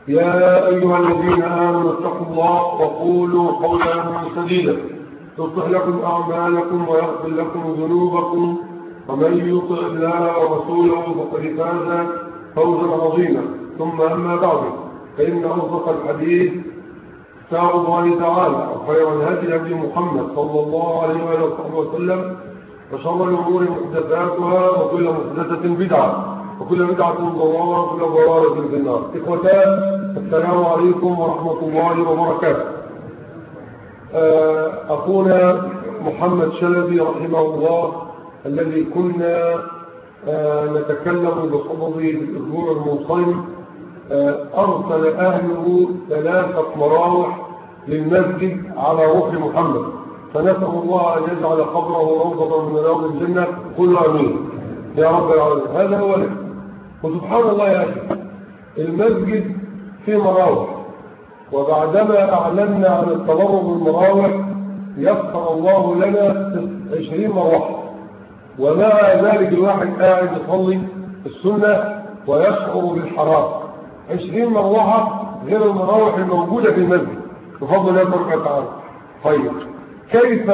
يا أيها الذين آمنوا اتقوا الله وقولوا قولا سديدا يصلح لكم أعمالكم ويغفر لكم ذنوبكم ومن يطع الله ورسوله فقد فاز فوزا عظيما ثم أما بعد فإن أصدق الحديث كتاب الله تعالى وخير الهدي هدي محمد صلى الله عليه وآله وسلم وشر الأمور محدثاتها وكل محدثة بدعة وكل بدعة ضلالة وكل ضلالة في النار إخوتان السلام عليكم ورحمة الله وبركاته أخونا محمد شلبي رحمه الله الذي كنا نتكلم بصدده في الأسبوع المنصرم أرسل أهله ثلاثة مراوح للمسجد على روح محمد فنسأل الله أن يجعل قبره روضة من رياض الجنة كل أمين يا رب العالمين هذا هو لك وسبحان الله يا أخي المسجد فيه مراوح وبعدما أعلنا عن التبرع بالمراوح يسر الله لنا عشرين مروحة ومع ذلك الواحد قاعد يصلي السنة ويشعر بالحرام عشرين مروحة غير المراوح الموجودة في المسجد بفضل الله تبارك وتعالى طيب كيف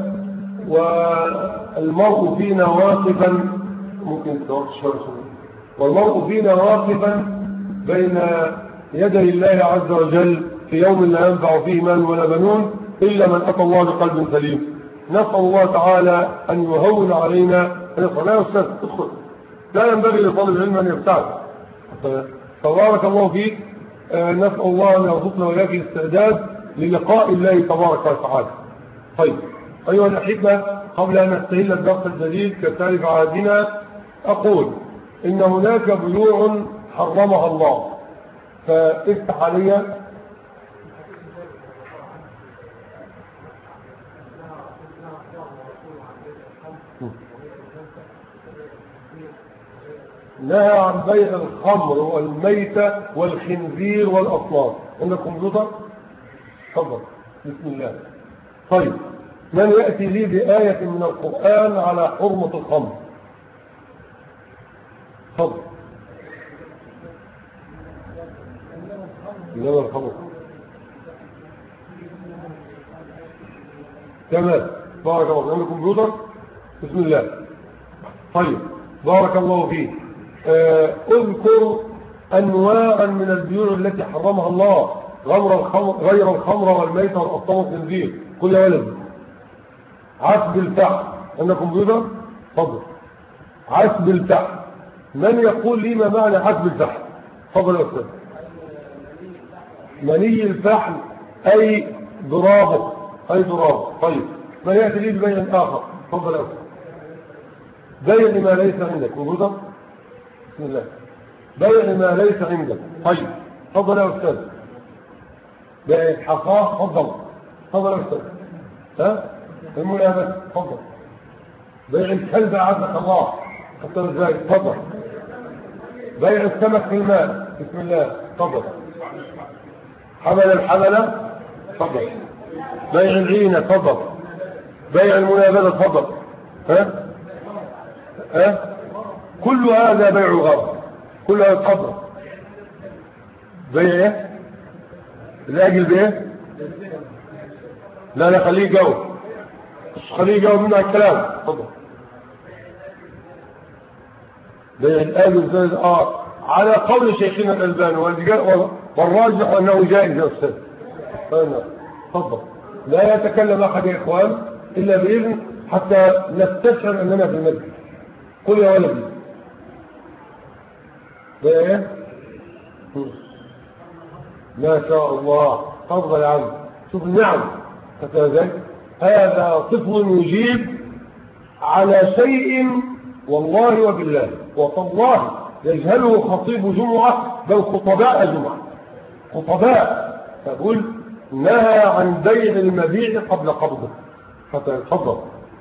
والمرء فينا واقفا ممكن تدور الشمس والمرء فينا واقفا بين يدي الله عز وجل في يوم لا ينفع فيه مال ولا بنون إلا من أتى الله بقلب سليم نسأل الله تعالى أن يهون علينا لا يا أستاذ ادخل لا ينبغي لطالب العلم أن يبتعد تبارك الله فيك نسأل الله أن يرزقنا وإياك استعداد للقاء الله تبارك وتعالى طيب أيها الأحبة قبل أن نستهل الدرس الجديد كتالف عادنا أقول إن هناك بيوع حرمها الله فافتح علي نهى عن بيع الخمر والميتة والخنزير والأصنام عندك كمبيوتر؟ تفضل بسم الله طيب من يأتي لي بآية من القرآن على حرمة الخمر تفضل إنما الخمر تمام بارك الله عندك كمبيوتر بسم الله طيب بارك الله فيك اذكر أنواعا من البيوع التي حرمها الله غمر الخمر غير الخمر والميتة والأطعمة والخنزير كل يا ولد عسب الفحم عندك كمبيوتر تفضل عسب الفحم من يقول لي ما معنى عسب الفحم تفضل يا أستاذ مني الفحم أي ضرابه أي ضرابه طيب من يأتي لي ببين آخر تفضل يا أستاذ بين ما ليس عندك كمبيوتر بسم الله بيع ما ليس عندك طيب تفضل يا أستاذ بيع حصاه تفضل تفضل يا أستاذ ها المنابت تفضل بيع الكلب عزك الله تفضل ازاي تفضل بيع السمك في الماء بسم الله تفضل حمل الحملة تفضل بيع العينة تفضل بيع المنابذة تفضل ها ها كل هذا بيع الغرب كل هذا تفضل بيع ايه الاجل بايه لا لا خليه يجاوب خليه يجاوب منه الكلام تفضل بيع الاجل زي اه على قول شيخنا الالباني والراجح انه جائز يا استاذ تفضل لا يتكلم احد يا اخوان الا باذن حتى نستشعر اننا في المسجد قل يا ولدي ده ايه ما شاء الله تفضل يا عم شوف النعم ازاي هذا طفل يجيب على شيء والله وبالله وتالله يجهله خطيب جمعة بل خطباء جمعة خطباء تقول نهى عن بيع المبيع قبل قبضه حتى يتفضل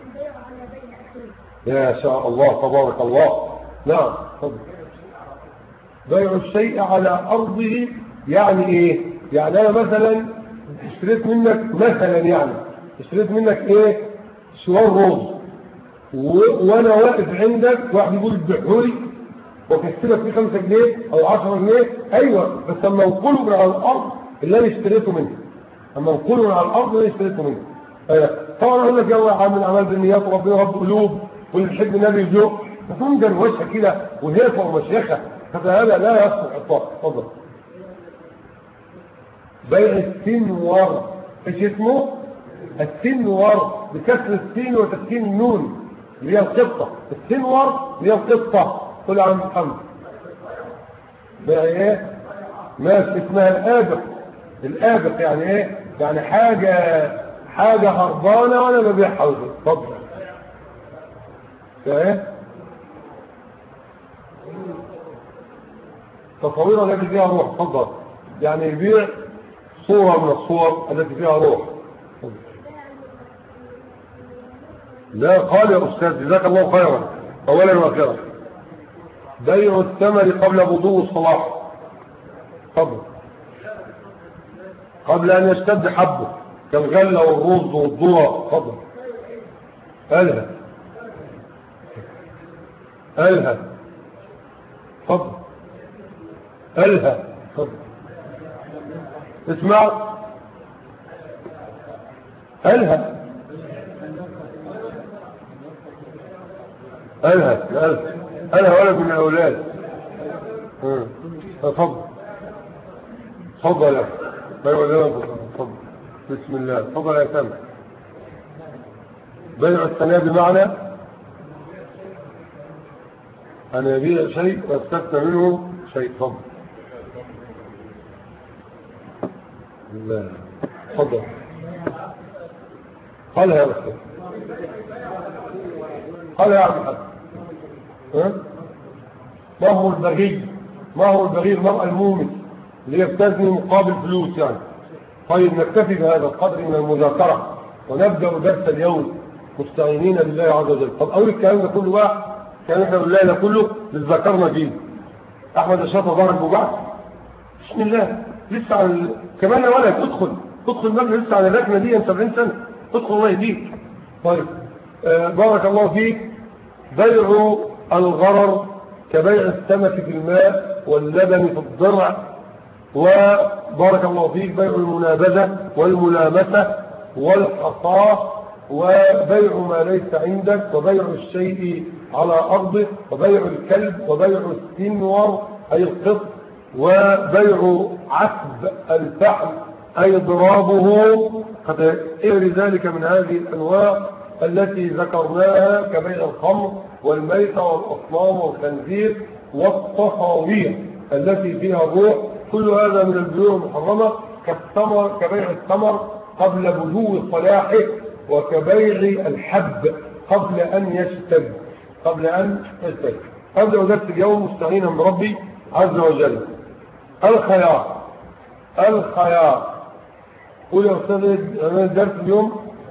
يا شاء الله تبارك الله نعم تفضل بيع الشيء على أرضه يعني إيه يعني أنا مثلا اشتريت منك مثلا يعني اشتريت منك إيه شوار رز و... وأنا واقف عندك واحد يقول بحولي وكسبك فيه 5 جنيه أو 10 جنيه ايوه بس اما انقله من على الارض اللي انا اشتريته منه اما انقله من على الارض اللي انا اشتريته منه أيوة. طبعا اقول لك يلا عامل اعمال بالنيات وربنا يرد قلوب واللي يحب النبي يزوق تكون جروشها كده وهيفه ومشيخه فهذا لا يصلح اطلاقا اتفضل بيع السنور ايش اسمه السنور بكسر السين وتسكين النون اللي هي القطه السنور اللي هي القطه قل عن محمد بيع ايه ماشي اسمها الابق الابق يعني ايه يعني حاجه حاجه هربانه وانا ببيعها اتفضل ايه تصوير التي فيها روح اتفضل يعني يبيع صورة من الصور التي فيها روح لا قال يا أستاذ جزاك الله خيرا أولا وأخيرا بيع الثمر قبل بدو الصلاح تفضل قبل أن يشتد حبه كالغلة والرز والذرة تفضل ألها ألها تفضل ألها تفضل اسمع ألها ألها ألها ألها ولد من الأولاد تفضل تفضل يا تفضل بسم الله تفضل يا سامح بيع السنة بمعنى أن يبيع شيء ويستثنى منه شيء تفضل الله تفضل قال يا رسول قال يا عبد الحق ما هو البغي ما هو البغي المرأة المؤمن اللي يبتزني مقابل فلوس يعني طيب نكتفي بهذا القدر من المذاكرة ونبدأ درس اليوم مستعينين بالله عز وجل طب أول الكلام ده كله بقى كان احنا بالله ده كله للذكرنا فيه أحمد الشاطر ضارب وبعث بسم الله لسه على كمان يا ولد ادخل ادخل مبنى لسه على الركنه دي 70 سنه ادخل الله يهديك طيب آه بارك الله فيك بيع الغرر كبيع السمك في الماء واللبن في الضرع وبارك الله فيك بيع المنابذة والملامسة والحصاة وبيع ما ليس عندك وبيع الشيء على أرضه وبيع الكلب وبيع السنور أي القط وبيع عسب الفحم أي ضرابه قد غير ذلك من هذه الأنواع التي ذكرناها كبيع الخمر والميتة والأصنام والخنزير والتصاوير التي فيها الروح كل هذا من البيوع المحرمة كالثمر كبيع الثمر قبل بدو صلاحه وكبيع الحب قبل أن يشتد قبل أن يشتد أبدأ درس اليوم مستعينا بربي عز وجل الخيار الخيار قول يا أستاذ درس اليوم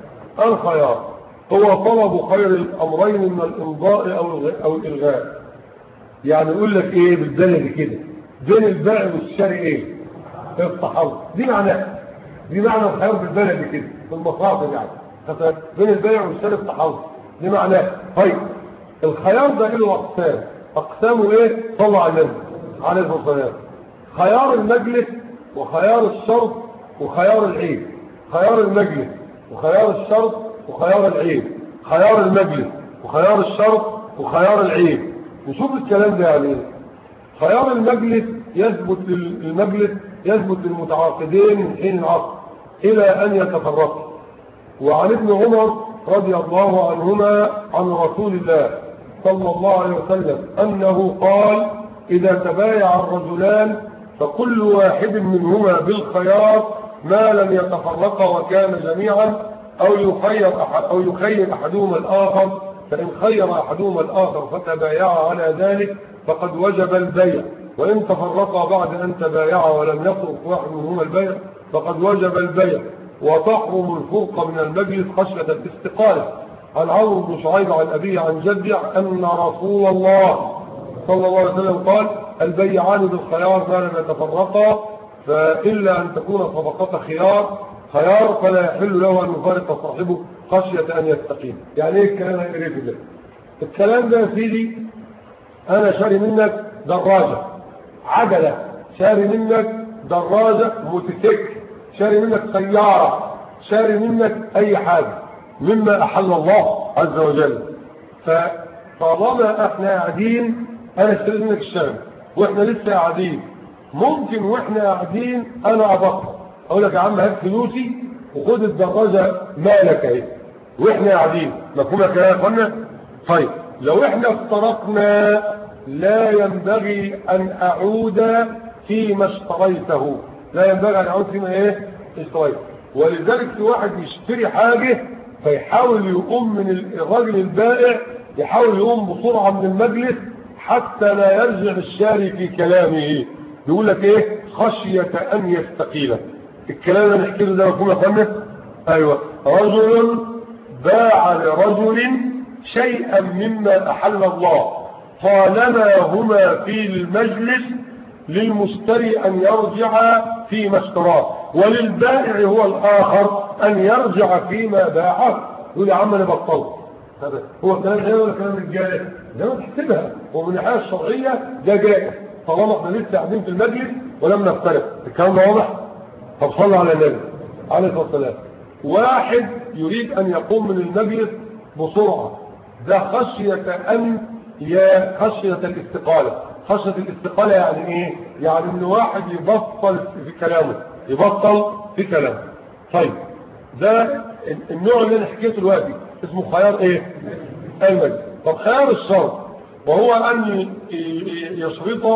الخيار هو طلب خير الأمرين من الإمضاء أو الإلغاء يعني يقول لك إيه بالبلد كده بين البيع والشراء إيه التحول دي معناها دي معنى الخيار بالبلد كده في المصاطب يعني بين البيع والشراء التحول دي معناها طيب الخيار ده له أقسام أقسامه إيه طلع على النبي عليه الصلاة والسلام خيار المجلس وخيار الشرط وخيار العيب خيار المجلس وخيار الشرط وخيار العيب خيار المجلس وخيار الشرط وخيار العيب نشوف الكلام ده يعني ايه خيار المجلس يثبت للمجلس يثبت للمتعاقدين من حين العقد الى ان يتفرقوا وعن ابن عمر رضي الله عنهما عن رسول الله صلى الله عليه وسلم انه قال اذا تبايع الرجلان فكل واحد منهما بالخيار ما لم يتفرقا وكان جميعا أو يخير, أحد أو يخير أحدهما الآخر فإن خير أحدهما الآخر فتبايع على ذلك فقد وجب البيع وإن تفرقا بعد أن تبايعا ولم يترك واحد منهما البيع فقد وجب البيع وتحرم الفرقة من المجلس خشية الاستقالة عن عمرو بن شعيب عن أبيه عن جده أن رسول الله صلى الله عليه وسلم قال البيعان بالخيار ما لم يتفرقا فإلا أن تكون صفقة خيار خيار فلا يحل له أن يفارق صاحبه خشية أن يستقيم يعني إيه الكلام هيقريته ده الكلام ده يا سيدي أنا شاري منك دراجة عجلة شاري منك دراجة موتوسيكل شاري منك سيارة شاري منك أي حاجة مما أحل الله عز وجل فطالما احنا قاعدين أنا اشتريت منك الشغل واحنا لسه قاعدين ممكن واحنا قاعدين أنا أبطل أقول لك يا عم هات فلوسي وخد الدراجة مالك اهي واحنا قاعدين مفهوم يا كلام يا اخوانا طيب لو احنا افترقنا لا ينبغي ان اعود فيما اشتريته لا ينبغي ان اعود فيما ايه اشتريته ولذلك في واحد يشتري حاجة فيحاول يقوم من الراجل البائع يحاول يقوم بسرعة من المجلس حتى لا يرجع الشاري في كلامه يقول لك ايه خشية ان يستقيل الكلام اللي نحكيه ده مفهوم يا اخوانا ايوه رجل باع لرجل شيئا مما أحل الله طالما هما في المجلس للمشتري أن يرجع فيما اشتراه وللبائع هو الآخر أن يرجع فيما باعه يقول يا عم أنا بطلت هذا هو كلام غير ولا كلام رجاله ده ما تحسبها ومن الناحيه الشرعيه ده جائز طالما احنا لسه قاعدين في المجلس ولم نفترق الكلام ده واضح طب صلى على النبي عليه الصلاه والسلام واحد يريد أن يقوم من المجلس بسرعة ده خشية أن يا خشية الاستقالة خشية الاستقالة يعني ايه يعني ان واحد يبطل في كلامه يبطل في كلامه طيب ده النوع اللي انا حكيته دلوقتي اسمه خيار ايه المجلس طب خيار الشرط وهو ان يشرط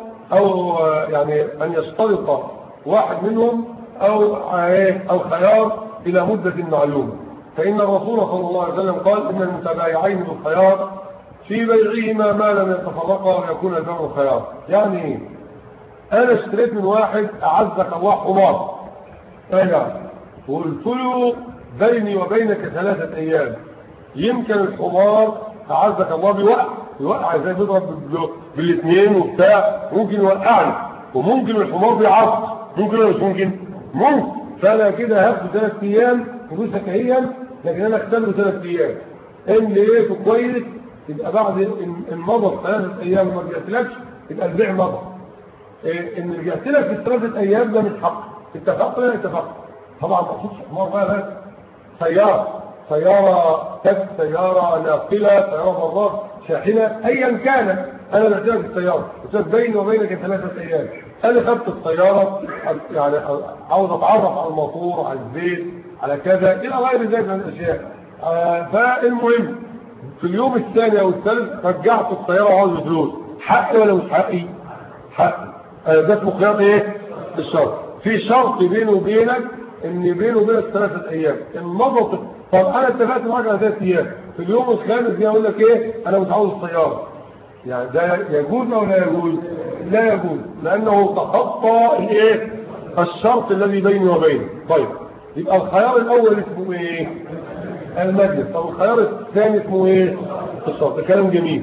او يعني ان يشترط واحد منهم او ايه او خيار إلى مدة معلومة فإن الرسول صلى الله عليه وسلم قال إن المتبايعين بالخيار في بيعهما ما لم يتفرقا ويكون البيع خيار يعني ايه انا اشتريت من واحد اعزك الله حمار يعني وقلت له بيني وبينك ثلاثة ايام يمكن الحمار اعزك الله بيوقع يوقع زي بيضرب بالاثنين وبتاع ممكن يوقعني وممكن الحمار بيعص ممكن ولا مش ممكن ممكن فانا كده هاخد ثلاث ايام فلوسك اهيا لكن انا اختبره ثلاث ايام ان لقيته كويس يبقى بعد ان مضى ثلاثه ايام ما رجعتلكش يبقى البيع مضى إيه ان رجعت لك في الثلاثه ايام ده مش حق اتفقت ولا اتفقت طبعا ما اقصدش حمار بقى بس سياره سياره تاكسي سياره ناقله سياره مرات شاحنه ايا كان انا بعت لك السياره قلت بيني وبينك ثلاثه ايام انا خدت السياره يعني عاوز اتعرف على الموتور على الزيت على كذا الى غير ذلك من الاشياء آه فالمهم في اليوم الثاني او الثالث رجعت السياره وعاوز فلوس حقي ولا مش حقي حقي آه ده اسمه خيار ايه الشرط في شرط بينه وبينك ان بينه وبينك ثلاثه ايام ان مضت طب انا اتفقت معاك على ثلاث ايام في اليوم الخامس جاي اقول لك ايه انا مش عاوز السياره يعني ده يجوز او لا يجوز لا يجوز لانه تخطى الايه الشرط الذي بيني وبينه طيب يبقى الخيار الاول اسمه ايه المجلس طب الخيار الثاني اسمه ايه الشرط ده كلام جميل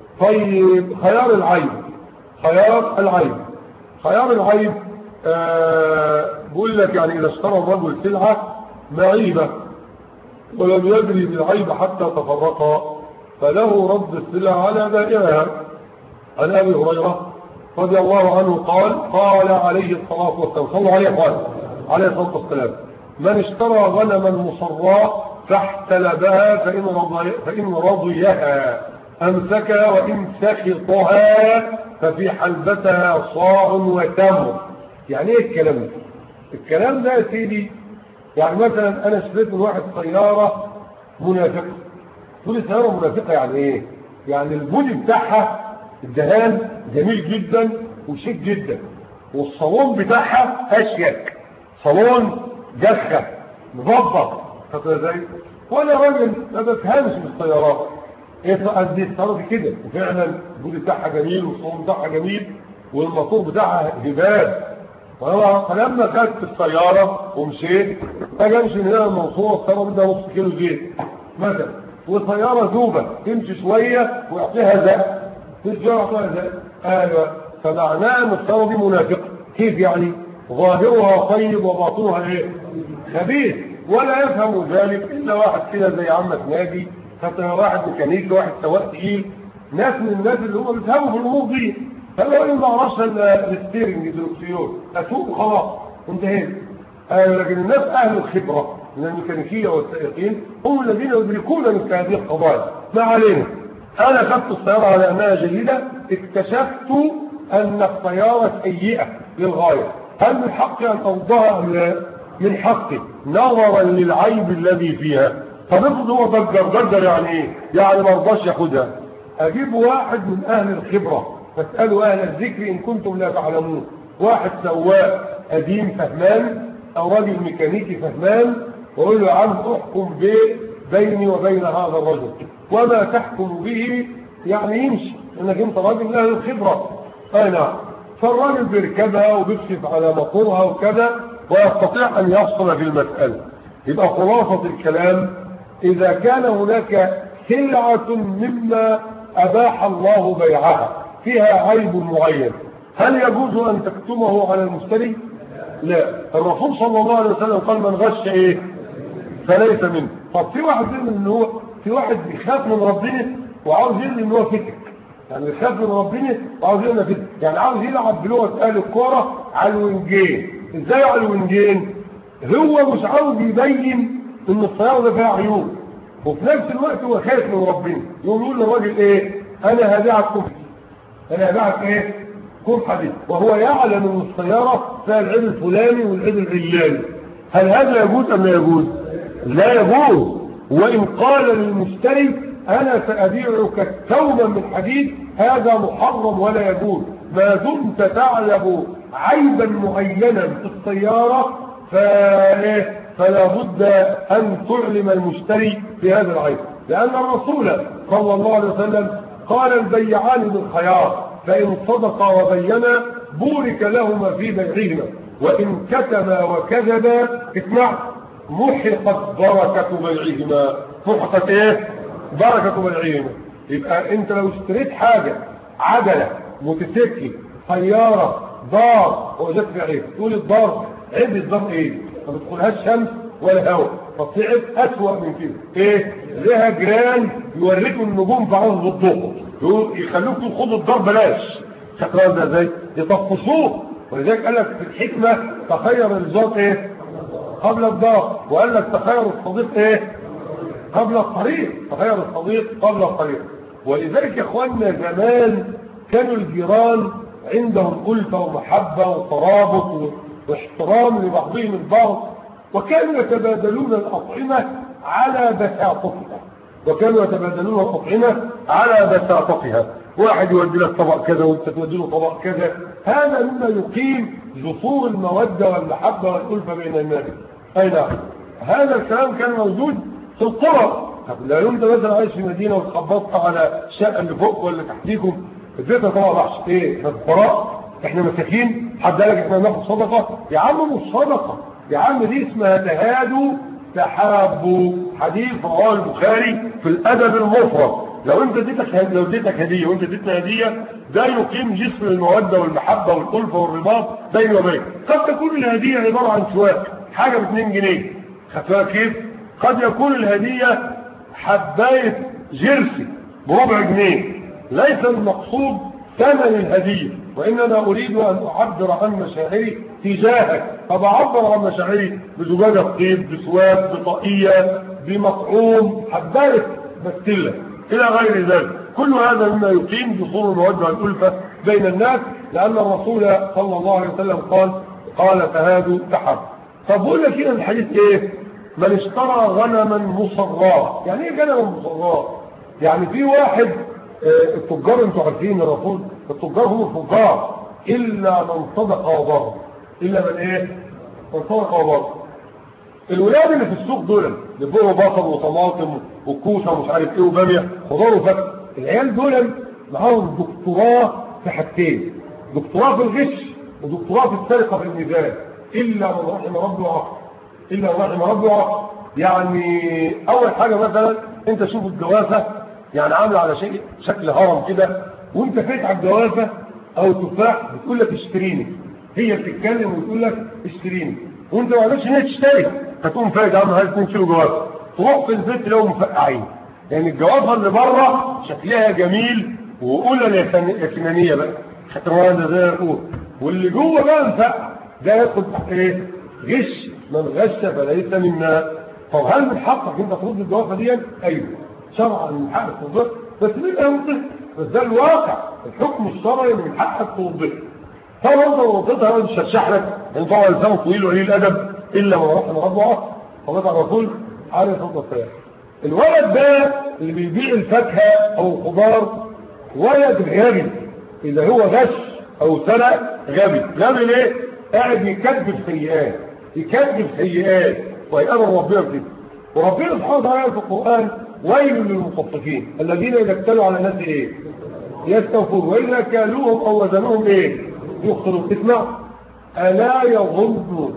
طيب خيار العيب خيار العيب خيار العيب آه بقول لك يعني اذا اشترى الرجل سلعه معيبه ولم يدري بالعيب حتى تفرقا فله رد السلع على بائعها عن ابي هريره رضي الله عنه قال قال عليه الصلاه والسلام صلى عليه قال عليه الصلاه والسلام من اشترى غنما مصراه فاحتلبها فإن, رضي فإن رضيها أمسكها وإن سخطها ففي حلبتها صاع وتمر يعني ايه الكلام ده الكلام ده يا سيدي يعني مثلا انا اشتريت من واحد سيارة منافقة تقول سيارة منافقة يعني ايه يعني البودي بتاعها الدهان جميل جدا وشيك جدا والصالون بتاعها اشيك صالون جسخة مظبط خاطر ازاي وانا راجل ما بفهمش بالسيارات ايه قصدي السيارة دي كده وفعلا البودي بتاعها جميل والصالون بتاعها جميل والموتور بتاعها هباب فلما خدت السيارة ومشيت اجي امشي من هنا المنصورة السيارة بدها نص كيلو زيت مثلا وسيارة ذوبة تمشي شوية ويعطيها زق تمشي ويعطيها زق ايوه فمعناه ان السيارة دي منافقة كيف يعني ظاهرها طيب وباطنها ايه خبيث ولا يفهم ذلك الا واحد كده زي عمك ناجي حتى واحد ميكانيكي واحد سواق تقيل ناس من الناس اللي هم بيفهموا في الامور دي فلو انا ما اعرفش الا الستيرنج دروكسيون اسوق وخلاص انتهينا آه لكن الناس اهل الخبره من الميكانيكيه والسائقين هم الذين يدركون مثل هذه القضايا ما علينا انا خدت السياره على انها جيده اكتشفت ان السياره سيئه للغايه هل من حقي ان اوضها ام لا من حقي نظرا للعيب الذي فيها طب افرض هو ضجر ضجر يعني ايه يعني ما رضاش ياخدها اجيب واحد من اهل الخبره فاسالوا اهل الذكر ان كنتم لا تعلمون واحد سواق قديم فهمان او راجل ميكانيكي فهمان واقول له يا عم احكم بيني وبين هذا الرجل وما تحكم به يعني يمشي انك انت راجل اهل الخبره اي نعم فالراجل بيركبها وبيكشف على موتورها وكذا ويستطيع ان يفصل في المساله يبقى خلاصه الكلام اذا كان هناك سلعه مما اباح الله بيعها فيها عيب معين هل يجوز ان تكتمه على المشتري لا الرسول صلى الله عليه وسلم قال من غش ايه فليس منه طب في واحد يقول ان هو في واحد بيخاف من ربنا وعاوز يقول ان هو فتك يعني بيخاف من ربنا وعاوز يقول فتك يعني عاوز يلعب بلغه اهل الكوره على الوينجين ازاي على الوينجين هو مش عاوز يبين ان السياره ده فيها عيوب وفي نفس الوقت هو خايف من ربنا يقول يقول للراجل ايه انا هبيعك كفر انا هبيعك ايه كون حديث وهو يعلم ان السياره فيها العيب الفلاني والعيب العلاني هل هذا يجوز ام لا يجوز لا يجوز وان قال للمشتري انا سابيعك ثوبا من حديد هذا محرم ولا يجوز ما دمت تعلم عيبا معينا في السياره فلا بد ان تعلم المشتري بهذا العيب لان الرسول صلى الله عليه وسلم قال البيعان بالخيار فإن صدقا وبينا بورك لهما في بيعهما وإن كتما وكذبا اسمع محقت بركة بيعهما محقت ايه بركة بيعهما يبقى انت لو اشتريت حاجة عجلة موتوسيكل سيارة دار وجدت في عيب تقول الدار عيب الدار ايه ما بتدخلهاش شمس ولا هواء فصعب اسوأ من كده ايه ليها جيران يوريكم النجوم في عرض الضوء يخلوك خدوا الدار بلاش شكرا ده ازاي يطفشوه ولذلك قال لك في الحكمة تخير الزوج ايه قبل الدار وقال لك تخير الصديق ايه قبل الطريق تخير الصديق قبل الطريق ولذلك يا اخواننا زمان كانوا الجيران عندهم ألفة ومحبة وترابط واحترام لبعضهم البعض وكانوا يتبادلون الأطعمة على بساطتها وكانوا يتبادلون الأطعمة على بساطتها واحد يودي لك طبق كذا وانت تودي له طبق كذا هذا مما يقيم جسور المودة والمحبة والألفة بين الناس أي نعم هذا الكلام كان موجود في القرى طب لو انت مثلا عايش في مدينة وتخبطت على الشقة اللي فوق ولا تحتيكم البيت طبعا وحش ايه احنا فقراء احنا مساكين حد قال لك احنا ناخد صدقة يا عم مش صدقة يا عم دي اسمها تهادوا تحابوا حديث رواه البخاري في الادب المفرد لو انت اديتك لو اديتك هديه وانت اديتنا هديه ده يقيم جسر الموده والمحبه والالفه والرباط بيني وبينك قد تكون الهديه عباره عن سواك حاجه ب 2 جنيه خدتها كيف قد يكون الهديه حبايه جرسي بربع جنيه ليس المقصود ثمن الهديه وانما اريد ان اعبر عن مشاعري تجاهك فبعبر عن مشاعري بزجاجه طيب بسواك بطاقيه بمطعوم حبايه بستله الى غير ذلك كل هذا مما يقيم جسور الموده والالفه بين الناس لان الرسول صلى الله عليه وسلم قال قال تهادوا تحب طب بقول لك هنا الحديث ايه من اشترى غنما مصراه يعني ايه غنما مصراه يعني في واحد اه التجار انتوا عارفين الرسول التجار هم التجار الا من صدق وبر الا من ايه من صدق وبر الولاد اللي في السوق دول اللي بيبيعوا بصل وطماطم وكوسه ومش عارف ايه وباميه خضار وفاكهه العيال دول معاهم دكتوراه في حاجتين دكتوراه في الغش ودكتوراه في السرقه في الميزان الا من رحم ربي وعقل الا من رحم ربي وعقل يعني اول حاجه مثلا انت شوف الجوافه يعني عامله على شيء شكل هرم كده وانت فايت على الجوافه او تفاح بتقول لك اشتريني هي بتتكلم وتقول لك اشتريني وانت ما قدرتش ان هي تشتري فتقوم فايت يا عم هات 2 كيلو جوافه تروح في البيت تلاقيهم مفقعين يعني الجوافه اللي بره شكلها جميل واولى اليكنانيه بقى حتوان زي ما يقول واللي جوه بقى مفقع ده يدخل تحت ايه غش من غش فليس منا طب هل من حقك انت ترد الجوافه دي ايوه شرعا من حقك توضح بس مين يوضح بس ده الواقع الحكم الشرعي من حقك توضح طبعا انت لو رديتها مش هتشرح لك لان طبعا الانسان طويل وقليل الادب الا من رحم ربه صلاه على الرسول عليه الصلاه والسلام الولد ده اللي بيبيع الفاكهه او الخضار ولد غبي اذا هو غش او سرق غبي غبي ليه قاعد يكذب سيئات يكذب سيئات ويقابل ربنا بكده وربنا سبحانه وتعالى في القران ويل للمطففين الذين اذا اكتلوا على الناس ايه يستوفون واذا كالوهم او وزنوهم ايه يخسرون اسمع الا يظن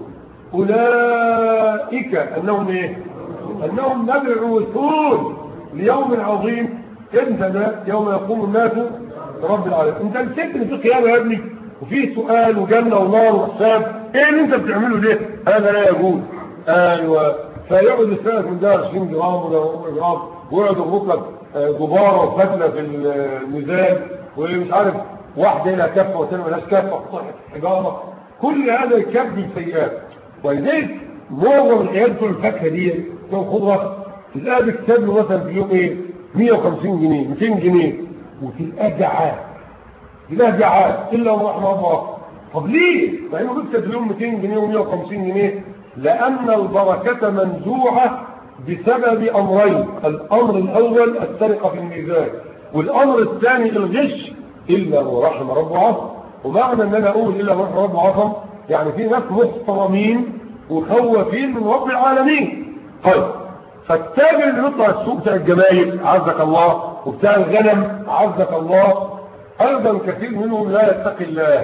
اولئك انهم ايه انهم مبعوثون ليوم عظيم امتى ده يوم يقوم الناس رب العالمين انت نسيت ان في قيامه يا ابني وفي سؤال وجنه ونار وحساب ايه اللي انت بتعمله ده هذا لا يجوز ايوه فيقعد يسالك من ده 20 جرام ولا ربع جرام ويقعد يربط لك غباره وفتله في الميزان ومش عارف واحده لها كفه والثانيه مالهاش كفه حجاره كل هذا يكذب سيئات ولذلك معظم العيال بتوع الفاكهه دي بتوع الخضره تلاقيها بتكسب له مثلا في اليوم ايه 150 جنيه 200 جنيه وتلقاه جعان تلاقيه جعان الا من رحم الله طب ليه؟ مع انه بيكسب اليوم 200 جنيه و150 جنيه لان البركه منزوعه بسبب امرين الامر الاول السرقه في الميزان والامر الثاني الغش الا من رحم رب عصم ومعنى ان انا اقول الا من رحم رب عصم يعني في ناس محترمين وخوفين من رب العالمين طيب فالتاجر اللي بيطلع السوق بتاع الجمايل عزك الله وبتاع الغنم عزك الله ايضا كثير منهم لا يتقي الله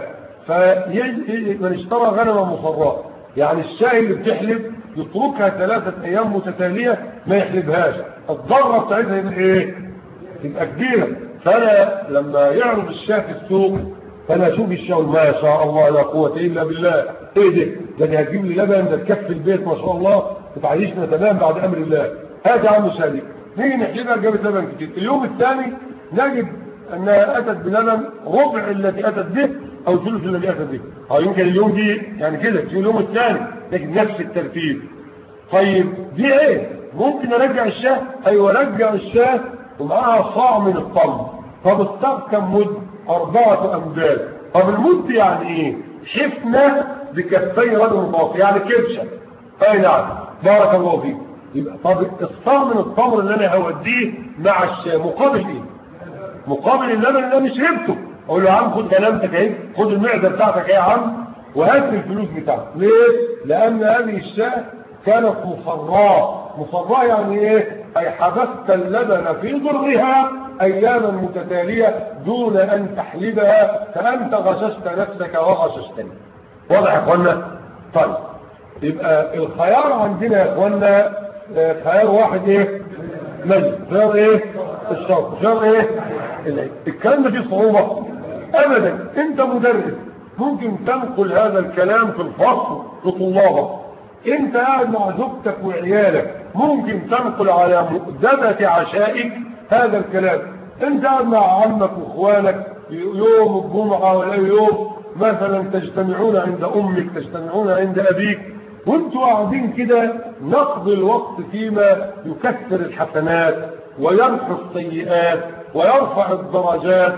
فيجي من اشترى غنما مصراه يعني الشاي اللي بتحلب يتركها ثلاثة ايام متتالية ما يحلبهاش الضرة بتاعتها يبقى ايه تبقى كبيرة فانا لما يعرض الشاي في السوق فانا اشوف الشاي ما شاء الله لا قوة الا بالله ايه ده ده دي هتجيب لي لبن ده تكفي البيت ما شاء الله وتعيشنا تمام بعد امر الله هذا عم شادي نيجي نحلبها جابت لبن كتير اليوم الثاني نجد انها اتت بلبن ربع الذي اتت به او ثلث الذي اتت به او يمكن اليوم دي يعني كده في اليوم الثاني لكن نفس الترتيب طيب دي ايه ممكن ارجع الشاه ايوه ارجع الشاه ومعاها صاع من الطم طب الصاع كم مد اربعة امداد طب المد يعني ايه حفنة بكفي رجل متوسط يعني كبشة اي نعم بارك الله فيك يبقى طب الصاع من التمر اللي انا هوديه مع الشاه مقابل ايه مقابل اللبن اللي انا شربته اقول له يا عم خد كلامتك اهي خد المعده بتاعتك اهي يا عم وهات الفلوس بتاعتك ليه لان هذه الشاه كانت مصراه مصراه يعني ايه اي حبست اللبن في ضرها اياما متتاليه دون ان تحلبها فانت غششت نفسك وغششتني واضح يا اخوانا طيب يبقى الخيار عندنا يا اخوانا خيار واحد ايه مجد خيار ايه الشرط خيار ايه الكلام ده فيه صعوبة ابدا انت مدرس ممكن تنقل هذا الكلام في الفصل لطلابك انت قاعد مع زوجتك وعيالك ممكن تنقل على مؤدبة عشائك هذا الكلام انت قاعد مع عمك واخوانك يوم الجمعة ولا يوم مثلا تجتمعون عند امك تجتمعون عند ابيك وانتوا قاعدين كده نقضي الوقت فيما يكثر الحسنات ويمحو السيئات ويرفع الدرجات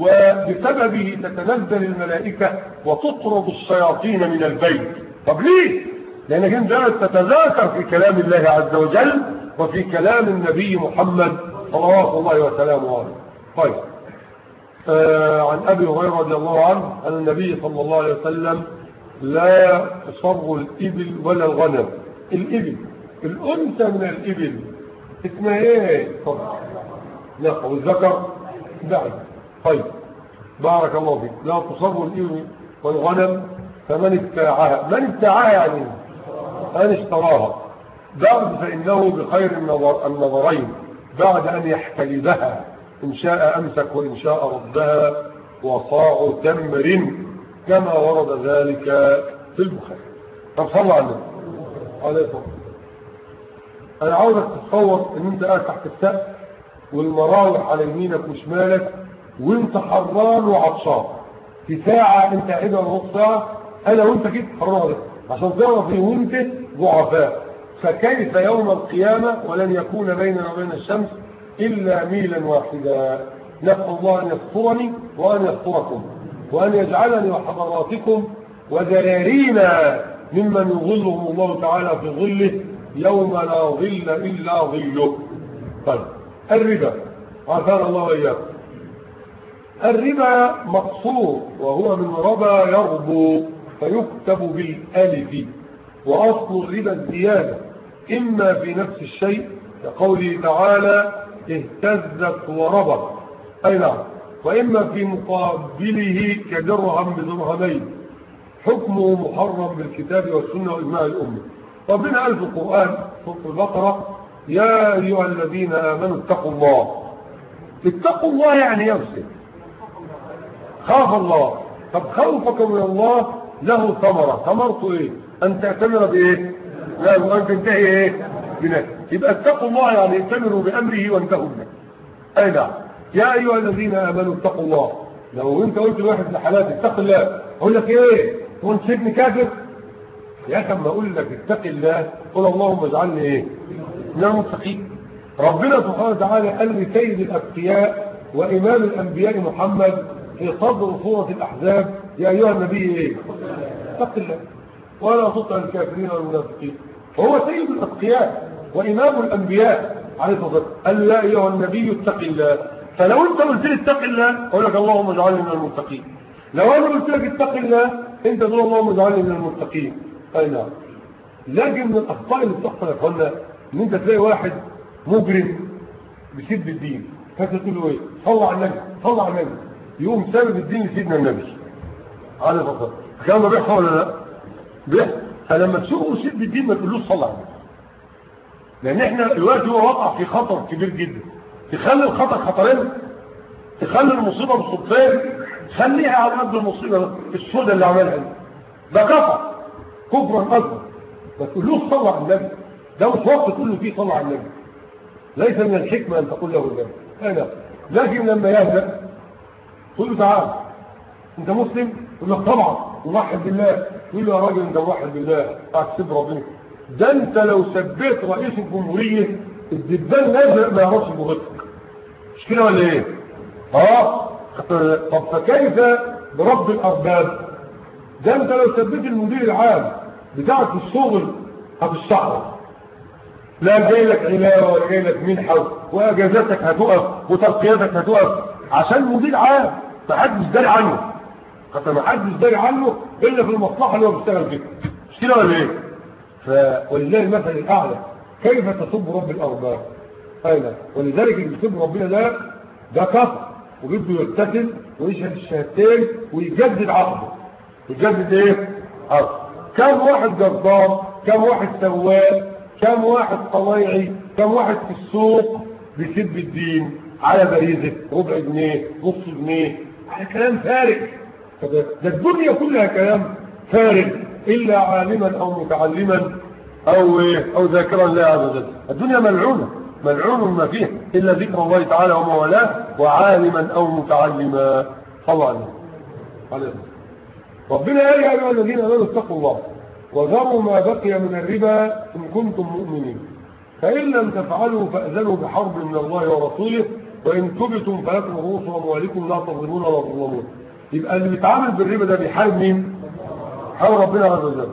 وبسببه تتنزل الملائكة وتطرد الشياطين من البيت طب ليه؟ لأنك انت تتذاكر في كلام الله عز وجل وفي كلام النبي محمد صلوات الله وسلامه عليه طيب آه عن أبي هريرة رضي الله عنه أن النبي صلى الله عليه وسلم لا تصر الإبل ولا الغنم الإبل الأنثى من الإبل اسمها ايه طبعا لا والذكر بعد طيب بارك الله فيك لا تصر الإبل والغنم فمن ابتاعها من ابتاعها يعني من اشتراها بعد فإنه بخير النظر النظرين بعد أن يحتلبها إن شاء أمسك وإن شاء ردها وصاع تمر كما ورد ذلك في البخاري طب صلى على النبي عليه الصلاة أنا عاوزك تتصور إن أنت قاعد تحت السقف والمراوح على يمينك وشمالك وأنت حران وعطشان في ساعة انت قاعدها نص ساعة انا وانت كده حرام ده عشان تعرف ان وانت ضعفاء فكيف يوم القيامة ولن يكون بيننا وبين الشمس إلا ميلا واحدا نسأل الله أن يسترني وأن يستركم وأن يجعلني وحضراتكم وذرارينا ممن يظلهم الله تعالى في ظله يوم لا ظل إلا ظله طيب الربا عافانا الله وإياكم الربا مقصور وهو من ربا يربو فيكتب بالالف وأصل الربا الزيادة إما في نفس الشيء كقوله تعالى اهتزت وربت أي نعم وإما في مقابله كدرهم بدرهمين حكمه محرم بالكتاب والسنة وإجماع الأمة ربنا قال في القرآن سورة البقرة يا أيها الذين آمنوا اتقوا الله اتقوا الله يعني يرسل خاف الله طب خوفك من الله له ثمرة ثمرته ايه ان تعتمر بايه لا وان تنتهي ايه بنفسه يبقى اتقوا الله يعني اتمروا بامره وانتهوا منه اي نعم يا ايها الذين امنوا اتقوا الله لو انت قلت لواحد من حالات اتق الله اقول لك ايه هو انت سيبني كافر يا اخي اما اقول لك اتق الله قل اللهم اجعلني ايه من المتقين ربنا سبحانه وتعالى قال لسيد الاتقياء وامام الانبياء محمد في صدر سوره الاحزاب يا ايها النبي ايه اتق الله ولا تطع الكافرين والمنافقين وهو سيد الاتقياء وامام الانبياء عليه الصلاه والسلام قال يا ايها النبي اتق الله فلو انت قلت لي اتق الله اقول لك اللهم اجعلني من المتقين لو انا قلت لك اتق الله انت تقول اللهم اجعلني من المتقين اي نعم لكن من الاخطاء اللي بتحصل يا اخوانا ان انت تلاقي واحد مجرم بيسب الدين فانت تقول له ايه صلى على النبي صلى على النبي يقوم سبب الدين لسيدنا النبي عليه الصلاه والسلام الكلام ده بيحصل ولا لا بيحصل فلما تشوفه يسب الدين ما تقولوش صلى على النبي لان احنا دلوقتي هو وقع في خطر كبير جدا تخلي الخطر خطرين تخلي المصيبه مصيبتين خليها على قد المصيبه السوداء اللي عملها دي ده كفر كفرا اكبر ما تقولوش صلى على النبي ده مش وقت تقول له فيه صلى على النبي ليس من الحكمه ان تقول له النبي انا لكن لما يهدأ تقول له تعال انت مسلم يقول لك طبعا موحد بالله يقول له يا راجل انت موحد بالله اكسب ربنا ده انت لو سبيت رئيس الجمهوريه الدبان الازرق ما يعرفش بغتك مش كده ولا ايه اه طب فكيف برب الارباب ده انت لو سبيت المدير العام بتاعك في الشغل هتشتغل لا جاي لك علاوه ولا جاي لك منحه واجازاتك هتقف وترقياتك هتقف عشان مدير عام ما حدش داري عنه حتى ما حدش داري عنه الا في المصلحه اللي هو بيشتغل فيها مش كده ولا ايه ف ولله المثل الاعلى كيف تسب رب الارباب اين ولذلك اللي بيسب ربنا ده ده كفر وبده يغتسل ويشهد الشهادتين ويجدد عقده يجدد ايه عقده كم واحد جزار كم واحد سواق كم واحد طليعي كم واحد في السوق بيسب الدين على باريزه ربع جنيه نص جنيه على كلام فارغ ده الدنيا كلها كلام فارغ الا عالما او متعلما او ايه او ذاكرا لا عز وجل الدنيا ملعونه ملعون ما فيها الا ذكر الله تعالى وما والاه وعالما او متعلما صلى عليه عليه ربنا قال يا ايها الذين امنوا اتقوا الله وذروا ما بقي من الربا ان كنتم مؤمنين فان لم تفعلوا فاذنوا بحرب من الله ورسوله وان تبتم فلكم رؤوس اموالكم لا تظلمون ولا تظلمون يبقى اللي بيتعامل بالربا ده بيحارب مين؟ حارب ربنا عز وجل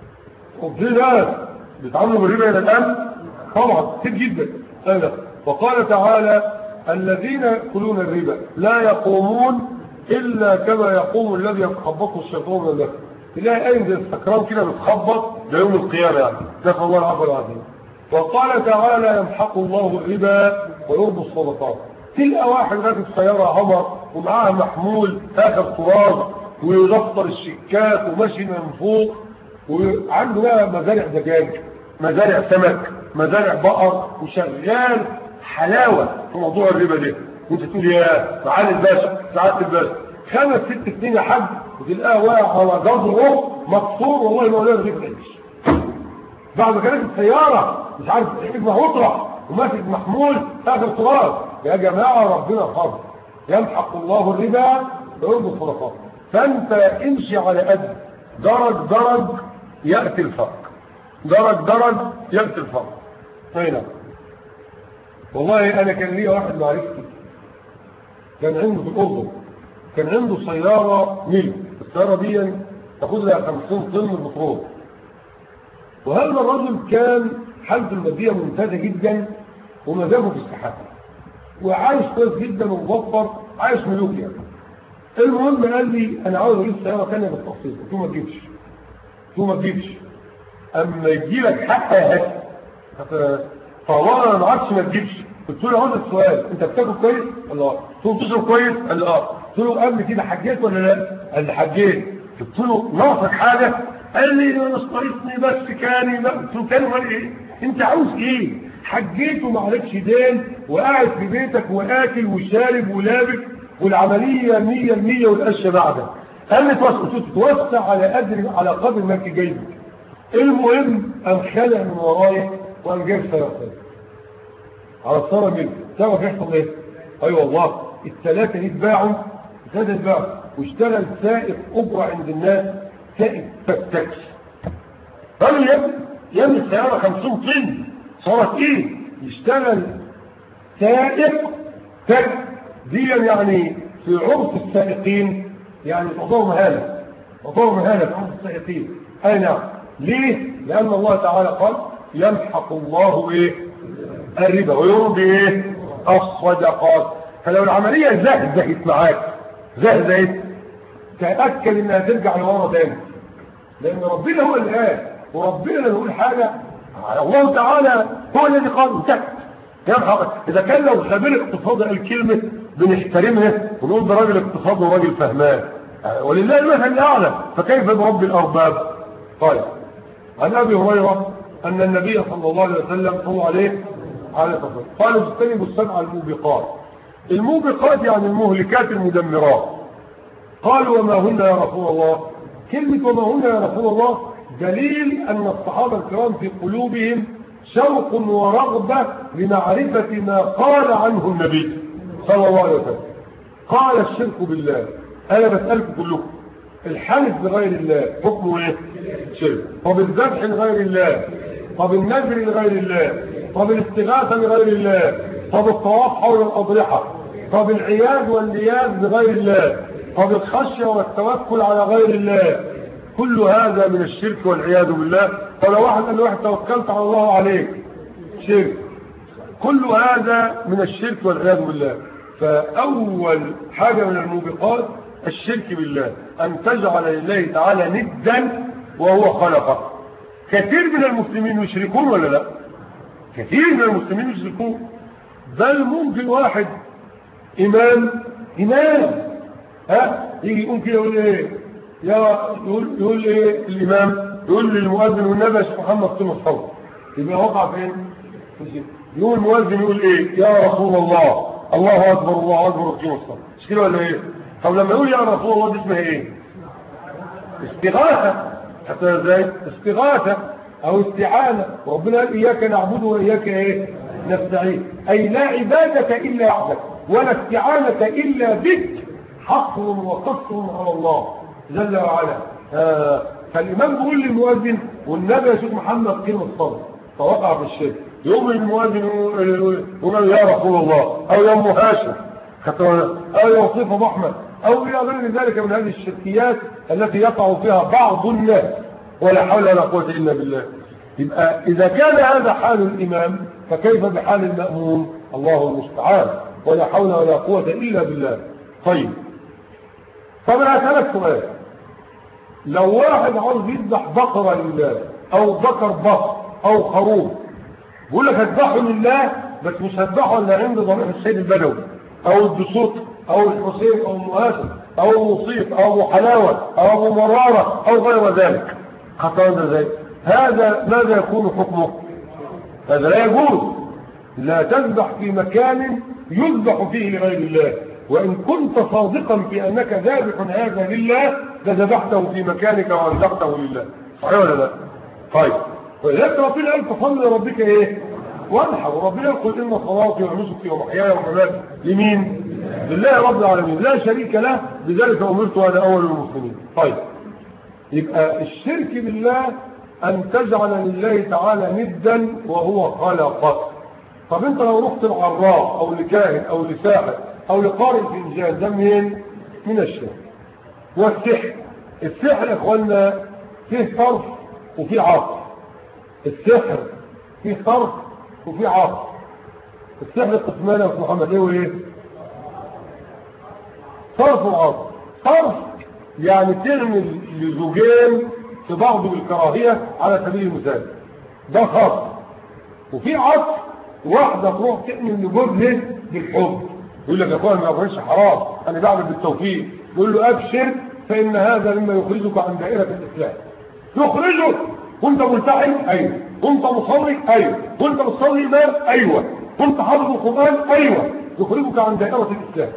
وفي ناس بيتعاملوا بالربا الى الان طبعا كتير جدا أنا. وقال تعالى الذين يأكلون الربا لا يقومون إلا كما يقوم الذي يتخبطه الشيطان من النفس تلاقي أين زي السكران كده بتخبط ده يوم القيامة يعني نسأل الله العفو العظيم وقال تعالى يمحق الله الربا ويربي الصدقات تلقى واحد راكب سيارة عمر ومعاها محمول آخر طراز ويدفتر الشيكات وماشي من فوق وعنده بقى مزارع دجاج مزارع سمك مزارع بقر وشغال حلاوة في موضوع الربا ده وانت تقول يا معالي الباشا سعادة الباشا خمس ست سنين يا حاج وتلقاه واقع على جدره مكسور والله ما ولا رغيف العيش بعد ما كانت السيارة مش عارف تحكي هطرة وماسك محمول اخر تراب يا جماعة ربنا فضل يمحق الله الربا ويربي الصدقات فانت امشي على قد درج درج يأتي الفرق درج درج يأتي الفرق هنا والله انا كان لي واحد معرفتي كان عنده في الاردن كان عنده سيارة ميل السيارة دي تاخد لها 50 طن بترول وهذا الرجل كان حالته المادية ممتازة جدا ومزاجه في السحاب وعايش كويس جدا وموفر عايش ملوك يعني المهم قال لي انا عاوز اجيب سياره ثانيه بالتفصيل قلت له ما تجيبش قلت له ما تجيبش اما يجي لك حق يا هات طالما انا ما عادش ما تجيبش قلت له عاوز السؤال انت بتاكل كويس قال له اه قلت له بتشرب كويس قال له اه قلت له قبل كده حجيت ولا لا قال لي حجيت قلت له ناقصك حاجه قال لي انا ناقصني بس كاني قلت له كاني امال ايه انت عاوز ايه حجيت وما عليكش دين وقاعد في بيتك واكل وشارب ولابس والعملية مية المية والأشياء بعدها قال لي توسع على قدر على قدر ما انت جايبك المهم قام خلع من ورايا وقام جايب سيارة على الصورة مني تعرف يحصل ايه؟ ايوه والله الثلاثة دي اتباعوا الثلاثة اتباعوا واشتغل سائق أجرة عند الناس سائق تاكسي قالوا يا ابني يا ابني السيارة 50 طن صارت ايه؟ يشتغل سائق تاكسي دي يعني في عرف السائقين يعني تعتبر مهانة تعتبر مهانة في عرف السائقين أي نعم ليه؟ لأن الله تعالى قال يمحق الله إيه؟ الربا ويرضي إيه؟ الصدقات فلو العملية زهزهت معاك زهزهت تأكد إنها ترجع لورا تاني لأن ربنا هو اللي قال وربنا لما يقول حاجة الله تعالى هو الذي قال انتهت يمحق إذا كان لو خبير اقتصاد قال كلمة بنحترمها ونقول ده راجل اقتصاد وراجل فهمان ولله المثل الاعلى فكيف برب الارباب طيب عن ابي هريره ان النبي صلى الله عليه وسلم صلى عليه عليه الصلاه قال اجتنبوا السبع الموبقات الموبقات يعني المهلكات المدمرات قالوا وما هن يا رسول الله كلمه وما هن يا رسول الله دليل ان الصحابه الكرام في قلوبهم شوق ورغبه لمعرفه ما قال عنه النبي صلى الله عليه وسلم قال الشرك بالله انا بسألكم كلكم الحلف بغير الله حكمه ايه شرك طب الذبح لغير الله طب النذر لغير الله طب الاستغاثة لغير الله طب الطواف حول الأضرحة طب العياذ واللياذ لغير الله طب الخشية والتوكل على غير الله كل هذا من الشرك والعياذ بالله فلو واحد قال واحد توكلت على الله عليك شرك كل هذا من الشرك والعياذ بالله فأول حاجة من الموبقات الشرك بالله أن تجعل لله تعالى ندا وهو خلقك كثير من المسلمين يشركون ولا لا كثير من المسلمين يشركون بل ممكن واحد إمام إمام ها يجي يقول كده يقول إيه يا يقول, يقول إيه الإمام يقول للمؤذن والنبي يا محمد قيم الصوت يبقى وقع فين يقول المؤذن يقول إيه يا رسول الله الله أكبر الله أكبر وقيم الصلاة مش كده ولا إيه طب لما يقول يا رسول الله دي اسمها إيه استغاثة حتى ازاي استغاثة أو استعانة وربنا قال إياك نعبد وإياك إيه نستعين أي لا عبادة إلا وحدك ولا استعانة إلا بك حصر وقصر على الله جل وعلا آه فالإمام بيقول للمؤذن والنبي يا شيخ محمد كلمة الصلاة فوقع في الشرك يوم المؤذن يقول يا رسول الله او يا ام هاشم او يا وصيف ابو احمد او الى غير ذلك من هذه الشركيات التي يقع فيها بعض الناس ولا حول ولا قوه الا بالله يبقى اذا كان هذا حال الامام فكيف بحال المامون الله المستعان ولا حول ولا قوه الا بالله طيب طب انا اسالك سؤال لو واحد عاوز يذبح بقره لله او ذكر بقر او خروف بيقول لك هذبحه لله بس مش هذبحه الا عند ضريح السيد البدوي او الدسوق او الحسين او المهاشم او المصيف او ابو حلاوه او ابو مراره او غير ذلك خطأ هذا ازاي هذا ماذا يكون حكمه هذا لا يجوز لا تذبح في مكان يذبح فيه لغير الله وإن كنت صادقا في أنك ذابح هذا لله لذبحته في مكانك وأنزقته لله صحيح ولا لا طيب ولذلك ربنا قال تصلي لربك ايه وانحر وربنا يقول ان صلاتي ونسكي ومحياي ومماتي لمين بالله رب العالمين لا شريك له بذلك أمرت وأنا أول المسلمين طيب يبقى الشرك بالله أن تجعل لله تعالى ندا وهو خلقك طب انت لو رحت العراف او لكاهن او لساحر او لقارئ فنجان ده منين من الشرك والسحر السحر يا اخوانا فيه صرف وفيه عطف السحر فيه صرف وفيه عطف السحر قسمان يا محمد ايه وايه صرف وعطف صرف يعني تعمل لزوجين في بعض بالكراهية على سبيل المثال ده خاص وفي عطف واحدة تروح تعمل لجوزها بالحب يقول لك يا اخوان ما بقولش حرام انا بعمل بالتوفيق يقول له ابشر فان هذا مما يخرجك عن دائرة الاسلام يخرجك كنت ملتحم ايوه كنت مصلي ايوه كنت بتصلي امام ايوه كنت حافظ القران ايوه يخرجك عن دائرة الاسلام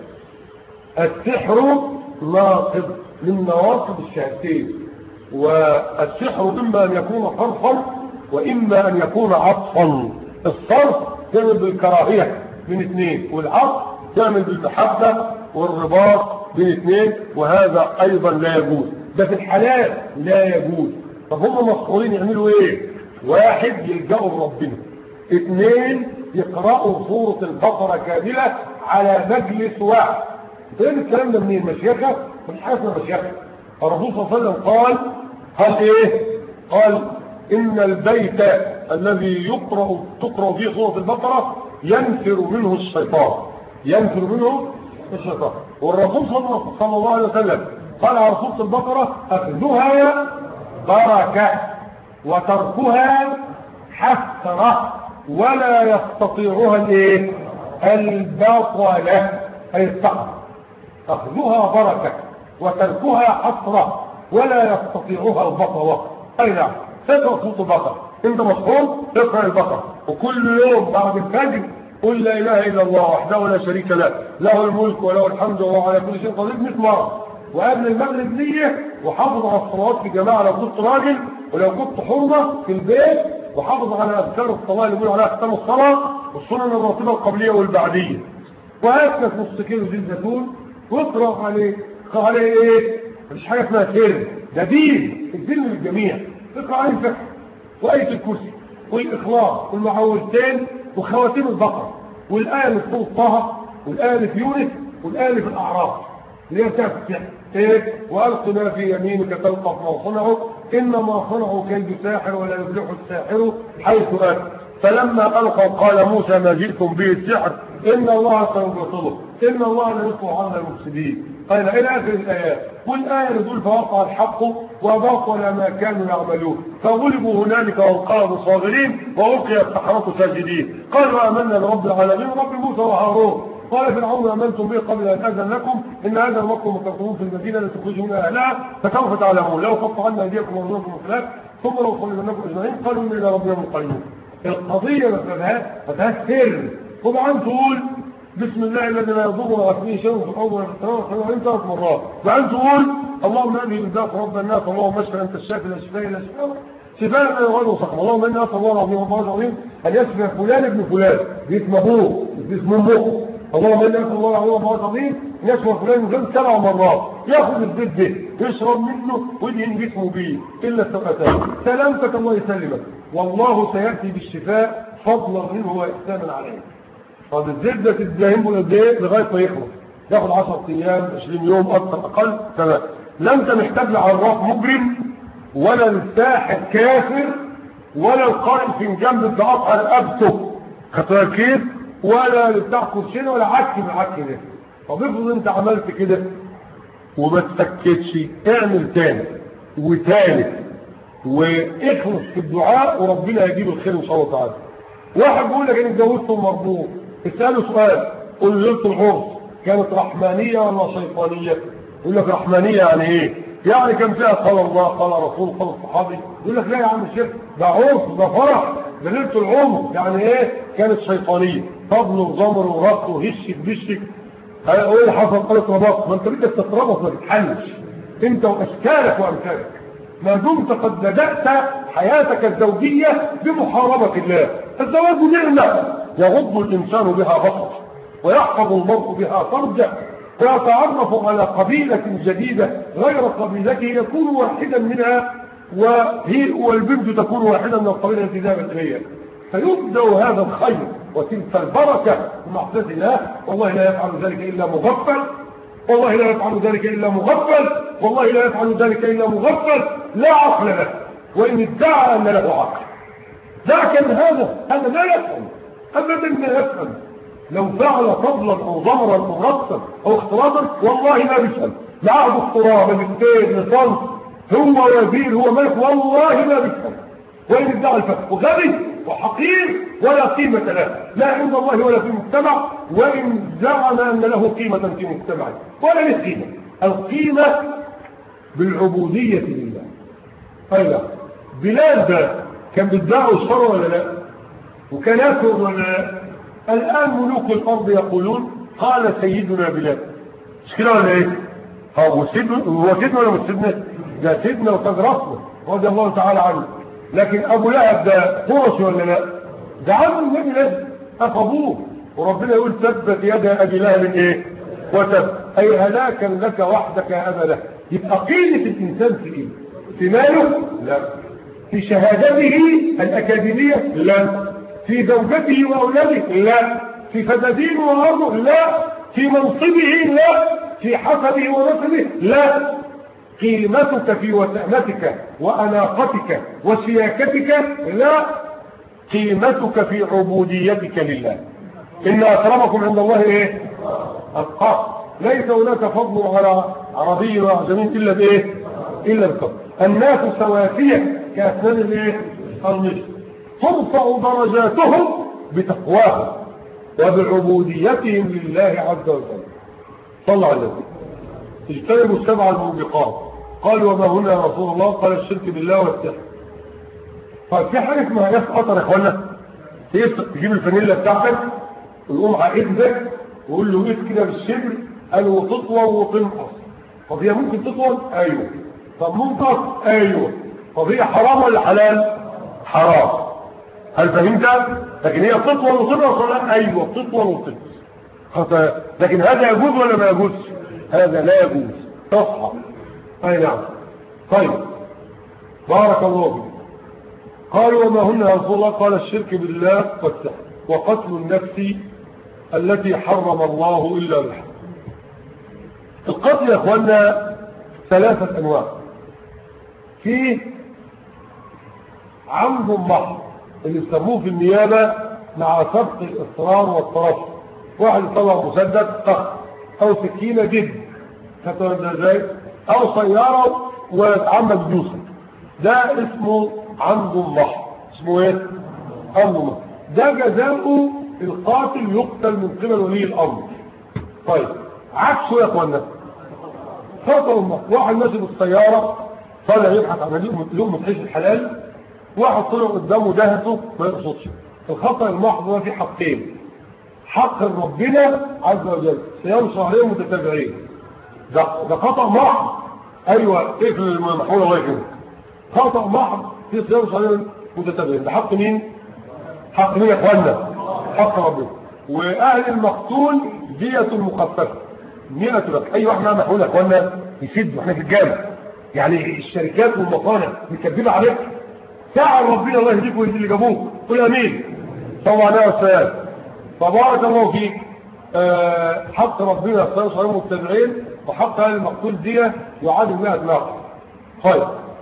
السحر ناقض من نواقض الشهادتين والسحر اما ان يكون صرفا واما ان يكون عطفا الصرف تعمل بالكراهية من اثنين والعطف تعمل بالمحبة والرباط بين اثنين وهذا ايضا لا يجوز ده في الحلال لا يجوز طب هم مسؤولين يعملوا ايه واحد يلجأوا لربنا اثنين يقرأوا سورة البقرة كاملة على مجلس واحد ايه الكلام ده منين مشيخة مش حاجة اسمها مشيخة الرسول صلى الله عليه وسلم قال قال ايه قال ان البيت الذي يقرأ تقرأ فيه سورة البقرة ينفر منه الشيطان ينفر منه الشيطان والرسول صلى الله عليه وسلم قال على سورة البقرة أخذها بركة وتركها حسرة ولا يستطيعها الايه البطلة أي الصعب أخذها بركة وتركها حسرة ولا يستطيعها البطلة أي نعم تقرأ سورة البقرة انت مصحوم اقرأ البقرة وكل يوم بعد الفجر قل لا اله الا الله وحده لا شريك له له الملك وله الحمد وهو على كل شيء قدير 100 مرة وقبل المغرب نية وحافظ على الصلوات في جماعة لو كنت راجل ولو كنت حرمة في البيت وحافظ على اذكار الصلاة اللي بيقولوا عليها ختام الصلاة والسنن الراتبة القبلية والبعدية وهات لك نص كيلو زيت زيتون واقرأ عليه اقرأ عليه ايه؟ مفيش حاجة اسمها سر ده دين الدين للجميع اقرأ عليه فقه وآية الكرسي والإخلاص والمعوذتين وخواتيم البقرة والآية اللي في طه والآية اللي في يونس والآية اللي في الأعراف اللي هي بتاعت السحر ايه وألق ما في يمينك تلقف ما صنعوا إنما صنعوا كيد ساحر ولا يفلح الساحر حيث أتى فلما ألقوا قال موسى ما جئتم به السحر إن الله سيبطله إن الله لا يصلح عنا المفسدين قال إلى آخر الآيات والآية نقول فوقع الحق وبطل ما كانوا يعملون فغلبوا هنالك وانقلبوا صاغرين وألقي السحرة ساجدين قالوا آمنا برب العالمين رب موسى وهارون قال فرعون آمنتم به قبل أن أذن لكم إن هذا المكر مكرتمون في المدينة لتخرجوا منها أهلها فسوف تعلمون لو قطعنا أيديكم وأرجلكم من خلاف ثم لو صلبناكم أجمعين قالوا إن إلى ربنا منقلبون القضية ما فيهاش ما فيهاش سر طبعا تقول بسم الله الذي لا يضر مع اسمه شيء في الارض ولا في السماء والسماء ثلاث مرات وبعدين تقول اللهم اني بالذات رب الناس اللهم اشفى انت الشافي لا شفاء الا شفاء شفاء لا يغادر سقما اللهم اني اسال الله العظيم والله العظيم ان يشفى فلان ابن فلان باسم ابوه باسم امه اللهم اني اسال الله العظيم والله العظيم ان يشفى فلان ابن فلان سبع مرات ياخذ الزيت ده يشرب منه ويدهن جسمه بيه الا السبعتين سلامتك الله يسلمك والله سياتي بالشفاء فضلا منه واحسانا عليه طب الزيت ده تدهنه قد ايه لغايه ما يخلص ياخد 10 ايام 20 يوم اكثر اقل تمام لا انت محتاج لعراف مجرم ولا الساحر كافر ولا القائم فنجان بتقطع رقبته خطر كيف ولا بتاع كرسينا ولا عك بالعك ده طب افرض انت عملت كده وما تسكتش اعمل تاني وتالت واخلص في الدعاء وربنا هيجيب الخير ان شاء الله تعالى واحد بيقول لك انا اتجوزت ومربوط اساله سؤال قول له ليله العرس كانت رحمانيه ولا شيطانيه يقول لك رحمانيه يعني ايه يعني كان فيها قال الله قال رسول قال الصحابي يقول لك لا يا عم الشيخ ده عرس ده فرح ده ليله العمر يعني ايه كانت شيطانيه طبل وزمر ورقص وهشك بشك ايه اللي حصل قالت رباط ما انت بدك تتربط ما تتحلش انت واشكالك وامثالك ما دمت قد بدات حياتك الزوجيه بمحاربه الله الزواج نعمه يغض الانسان بها بصر ويحفظ المرء بها فرجه ويتعرف على قبيلة جديدة غير قبيلته يكون واحدا منها وهي والبنت تكون واحدا من القبيلة التي ذهبت إليها فيبدأ هذا الخير وتلك البركة بمعصية الله والله لا يفعل ذلك إلا مغفل والله لا يفعل ذلك إلا مغفل والله لا يفعل ذلك إلا مغفل لا عقل له وإن ادعى أن له عقل لكن هذا هذا لا يفهم أبدا ما يفهم لو فعل فضلا أو ضمرا أو رقصا أو اختلاطا والله ما بيفهم لا دكتوراه ماجستير لصنف هو وزير هو ملك والله ما بيفهم وإن ادعى الفتح وغبي وحقير ولا قيمة له لا عند الله ولا في المجتمع وإن زعم أن له قيمة في مجتمعه ولا له قيمة القيمة بالعبودية لله أي لا بلاد ده كان بيدعوا الشر ولا لا وكان يكفر ولا لا الآن ملوك الأرض يقولون قال سيدنا بلاد مش كده ولا ايه هو سيدنا هو سيدنا ولا مش سيدنا ده سيدنا وكان رسمه رضي الله تعالى عنه لكن ابو لهب ده قرش ولا لا ده عم النبي لازم اخبوه وربنا يقول ثبت يد ابي لهب ايه وتب اي هلاكا لك وحدك يا ابا لهب يبقى قيمه الانسان في ايه في ماله لا في شهادته الاكاديميه لا في زوجته واولاده لا في فدادين وارضه لا في منصبه لا في حسبه ونسبه لا قيمتك في وسامتك واناقتك وسياكتك لا قيمتك في عبوديتك لله ان اكرمكم عند الله ايه اتقاكم ليس هناك فضل على عربي وعجمي الا بايه الا بالفضل الناس سواسيه كاسنان الايه المشط ترفع درجاتهم بتقواهم وبعبوديتهم لله عز وجل صلى على النبي اجتنبوا السبع الموبقات قال وما هنا يا رسول الله قال الشرك بالله والسحر طيب في حاجه اسمها ياس قطر يا اخوانا تجيب الفانيلا بتاعتك ويقوم عقدك ويقول له ايه كده بالشبر قال وتطول وتنقص طب هي ممكن تطول ايوه طب منقص ايوه طب هي حرام ولا حلال حرام هل فهمت لكن هي تطول وتنقص ولا ايوه بتطول وتنقص لكن هذا يجوز ولا ما يجوز هذا لا يجوز تصحى اي نعم طيب بارك الله فيك قالوا وما هن يا رسول الله قال الشرك بالله والسحر وقتل النفس التي حرم الله الا بالحق القتل يا اخوانا ثلاثه انواع في عمد محض اللي يسموه في النيابه مع سبق الاصرار والترف واحد يطلع مسدس طخ او سكينه جد فتوزع ازاي او سياره ويتعمد يوسف ده اسمه عمد محض اسمه ايه عمد محض ده جزاؤه القاتل يقتل من قبل ولي الامر طيب عكسه يا اخوانا خطر واحد ماشي بالسياره طالع يبحث عن لقمه عيش الحلال واحد طلع قدامه دهته ما يقصدش الخطا المحض ده فيه حقين حق ربنا عز وجل صيام شهرين متتابعين ده ده خطا محض ايوه اقفل المحمول الله يكرمك خطا محض في صيام شهرين متتابعين ده حق مين حق مين يا اخوانا حق ربنا واهل المقتول دية المخففه مئة لك اي واحد معاه محمول يا اخوانا يسد واحنا في الجامع يعني الشركات والمصانع مكذبه عليك ساعة ربنا الله يهديك ويهدي اللي جابوك قل امين طبعا يا استاذ تبارك الله فيك أه حق ربنا اختار صحيح المتبعين وحق اهل المقتول دي يعادل 100 ناقه طيب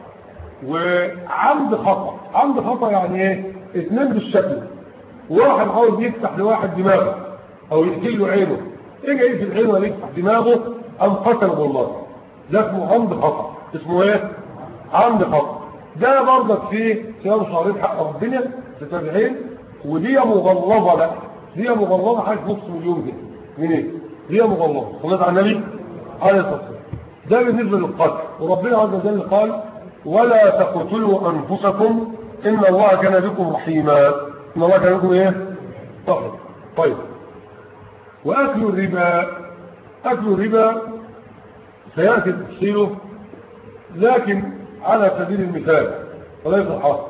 وعمد خطا عمد خطا يعني ايه اثنين بالشكل واحد عاوز يفتح لواحد دماغه او يقتل له عينه ايه جاي في العين ولا يفتح دماغه ام قتله والله ده اسمه عمد خطا اسمه ايه عمد خطا ده برضك فيه صيام شهرين حق ربنا تتابعين ودي مغلظه بقى دي مغلظه حاجه نص مليون جنيه منين دي مغلظه صليت على النبي عليه الصلاه والسلام ده بالنسبه للقتل وربنا عز وجل قال ولا تقتلوا انفسكم ان الله كان بكم رحيما ان الله كان بكم ايه طيب طيب واكل الربا اكل الربا سياتي تفصيله لكن على سبيل المثال وليس الحاصل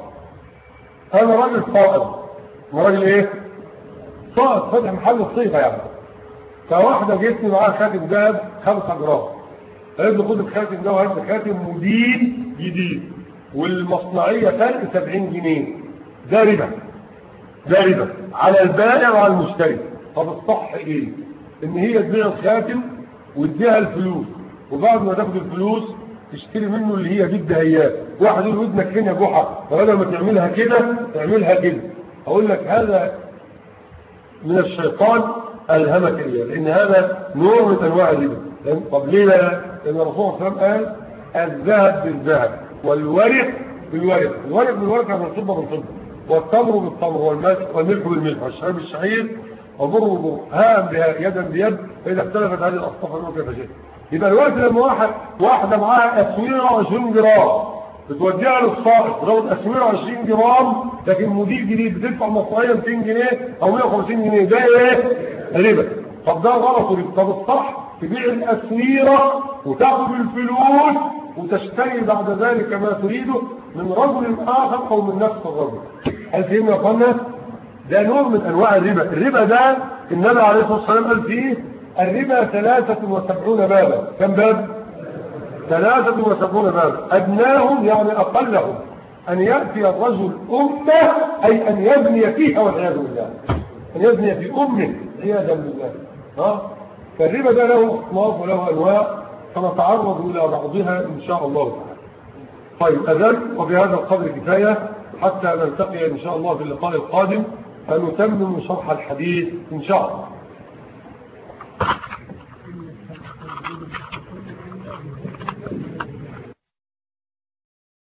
انا راجل صائد انا راجل ايه صائد فتح محل الصيغه يعني فواحدة جبتني معاها خاتم ذهب 5 جرام قالت لي خد الخاتم ده وهات لي خاتم موديل جديد والمصنعية فرق 70 جنيه ده ربا ده ربا على البائع وعلى المشتري طب الصح ايه ان هي تبيع الخاتم وتديها الفلوس وبعد ما تاخد الفلوس تشتري منه اللي هي بدها اياه واحد يقول ودنك فين يا جحا فبدل ما تعملها كده تعملها كده اقول لك هذا من الشيطان الهمك اياه لان هذا نوع من انواع الربا لأن- طب ليه لا لان الرسول صلى الله عليه وسلم قال الذهب بالذهب والورق بالورق الورق بالورق يعني الفضه بالفضه والتمر بالتمر والملح والملح بالملح والشعير بالشعير والبر بالبر ها بها يدا بيد فاذا اختلفت هذه الاصناف فانه كيف شئت يبقى الوقت لما واحد واحده معاها اسويره 20 جرام بتوديها للصائغ تاخد اسويره 20 جرام لكن مدير جديد بتدفع مصنعيه 200 جنيه او 150 جنيه ده ايه ربا طب ده غلط وربا طب الصح تبيع الاسويره وتاخد الفلوس وتشتري بعد ذلك ما تريده من رجل اخر او من نفس الرجل هل فهمنا يا اخوانا ده نوع من انواع الربا الربا ده النبي عليه الصلاه والسلام قال فيه الربا 73 بابا كم باب ثلاثة وسبعون باب أدناهم يعني أقلهم أن يأتي الرجل أمة أي أن يبني فيها والعياذ بالله أن يبني في أمه عياذا بالله ها فالربا ده له أصناف وله أنواع سنتعرض إلى بعضها إن شاء الله تعالى طيب أذن وبهذا القدر كفاية حتى نلتقي إن شاء الله في اللقاء القادم فنتمم شرح الحديث إن شاء الله